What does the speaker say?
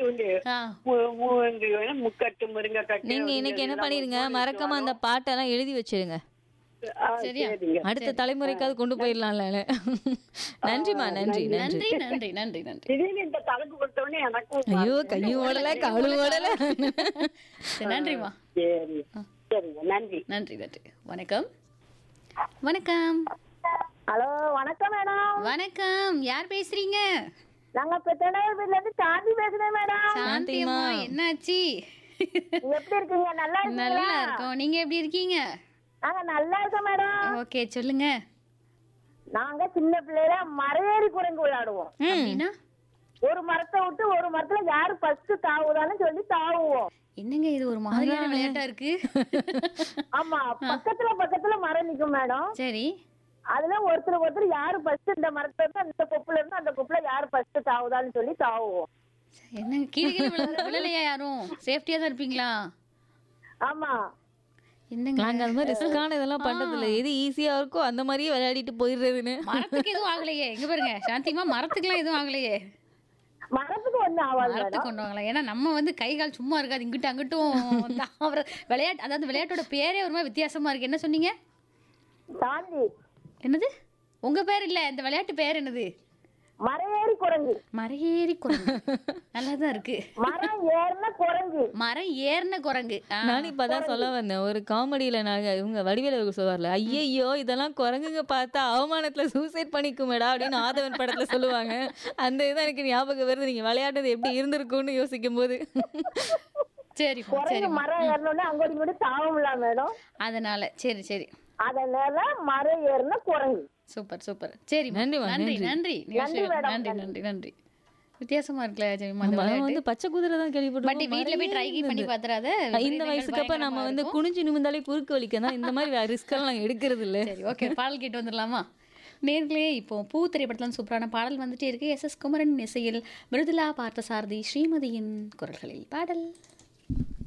பூண்டு ஆ மு- மூன்று வேணும், முக்கட்டு முருங்கை கட்டு நீங்க இன்னைக்கு என்ன பண்ணிருங்க மறக்காம அந்த பாட்டெல்லாம் எழுதி வச்சிருங்க ஆ, சரியா சரிங்க அடுத்த தலைமுறைக்காவது கொண்டு போயிடலாம்ல நன்றிமா நன்றி நன்றி நன்றி நன்றி நன்றி நன்றி திடீர்னு இந்த தலைப்பு கொடுத்தோடனே எனக்கும் ஐயோ கையும் ஓடல காலும் ஓடல சரி, நன்றிம்மா சரி சரிங்க நன்றி நன்றி நன்றி வணக்கம் வணக்கம் ஹலோ வணக்கம் மேடம் வணக்கம் யார் பேசுறீங்க நாங்க பெத்தனையூர்ல இருந்து சாந்தி பேசுறேன் மேடம் சாந்தி அம்மா என்னாச்சு எப்படி இருக்கீங்க நல்லா நல்லா இருக்கீங்களா இருக்கோம் நீங்க எப்படி இருக்கீங்க நாங்க நல்லா இருக்கோம் மேடம் ஓகே சொல்லுங்க நாங்க சின்ன பிள்ளைல மரையேறி குரங்கு விளையாடுவோம் அப்படின்னா ஒரு மரத்தை விட்டு ஒரு மரத்துல யாரு ஃபர்ஸ்ட் தாவுதான்னு சொல்லி தாவுவோம் என்னங்க இது ஒரு மாதிரியான விளையாட்டா இருக்கு ஆமா பக்கத்துல பக்கத்துல மரம் நிக்கும் மேடம் சரி அதுல ஒருத்தர் ஒருத்தர் யாரு ஃபர்ஸ்ட் இந்த மரத்துல இருந்து அந்த கொப்புல இருந்து அந்த கொப்புல யாரு ஃபர்ஸ்ட் தாவுதான்னு சொல்லி தாவுவோம் என்னங்க கீழே கீழே விழ- விழலையா யாரும் சேஃப்டியா தான் இருப்பீங்களா ஆமா என்னங்க நாங்க அது மாதிரி ரிஸ்கான இதெல்லாம் பண்றது இல்ல எது ஈஸியா இருக்கோ அந்த மாதிரியே விளையாடிட்டு போயிடுறதுன்னு மரத்துக்கு எதுவும் ஆகலையே எங்க பாருங்க சாந்திமா மரத்துக்குலாம் எதுவும் ஆகலையே மரத்துக்கு ஒண்ணு ஆகாது மரத்துக்கு கொண்டு வாங்கலாம் ஏன்னா நம்ம வந்து கை கால் சும்மா இருக்காது இங்கிட்டு அங்கிட்டும் தாவர விளையாட்டு அதாவது விளையாட்டோட பேரே ஒரு மாதிரி வித்தியாசமா இருக்கு என்ன சொன்னீங்க சாந்தி என்னது உங்க பேர் இல்ல இந்த விளையாட்டு பேர் என்னது மரையேறி குரங்கு மரையேறி குரங்கு நல்லாதான் இருக்கு மரம் ஏறின குரங்கு மரம் ஏறின குரங்கு ஆ, நானும் இப்பதான் சொல்ல வந்தேன் ஒரு காமெடியில நாங்க இவங்க வடிவேல சொல்லுவார்ல ஐயையோ இதெல்லாம் குரங்குங்க பார்த்தா அவமானத்துல சூசைட் பண்ணிக்குமேடா அப்படின்னு ஆதவன் படத்துல சொல்லுவாங்க அந்த இதான் எனக்கு ஞாபகம் வருது நீங்க விளையாடுறது எப்படி இருந்திருக்கும்னு யோசிக்கும் போது சரிம்மா குரங்கு சரி மரம் ஏறணும்னு அங்கோடி இங்கோடி தாவம்ல மேடம் அதனால சரி சரி அதனால மரம் ஏறின குரங்கு சூப்பர் சூப்பர் சரி நன்றிம்மா, நன்றி நன்றி. நன்றி நிகழ்ச்சியில் நன்றி நன்றி நன்றி வித்தியாசமா இருக்குல்ல ஜெயமா அந்த நம்ம விளையாட்டு வந்து பச்சை குதிரை தான் பட் கேள்விப்பட்டோம் வீட்ல போய் ட்ரை மறையே பண்ணி இருந்தது. பாத்துறாத இந்த வயசுக்கு அப்ப நம்ம வந்து குனிஞ்சு நிமிந்தாலே குறுக்கு வலிக்க தான் இந்த மாதிரி ரிஸ்க் எல்லாம் நாங்க எடுக்கிறது இல்ல சரி ஓகே பாடல் கேட்டு வந்துடலாமா நேர்களே இப்போ பூ திரைப்படத்துல சூப்பரான பாடல் வந்துட்டே இருக்கு எஸ் எஸ் குமரன் இசையில் மிருதுலா பார்த்தசாரதி ஸ்ரீமதியின் குரல்களில் பாடல்